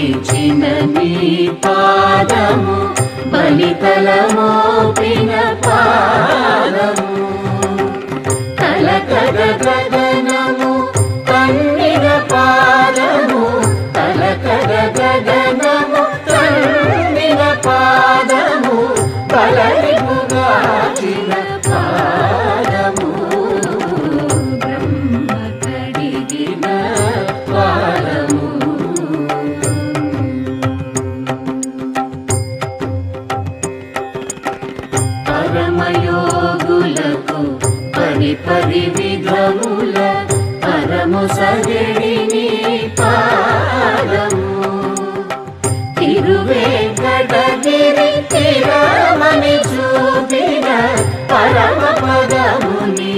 కొలిచిన నీ పాదము బలితలమోపిన పాదము కలకద గగనము కన్నిన పాదము కలకద గగనము కన్నిన పాదము బలరిపుగాచిన పాదము బ్రహ్మ కడిగిన పాదము పరమయోగులకు పరి పరి విధముల పరము సగడిని పాదము తిరువేంకటగిరి తిరమని చూపిన పరమ పదముని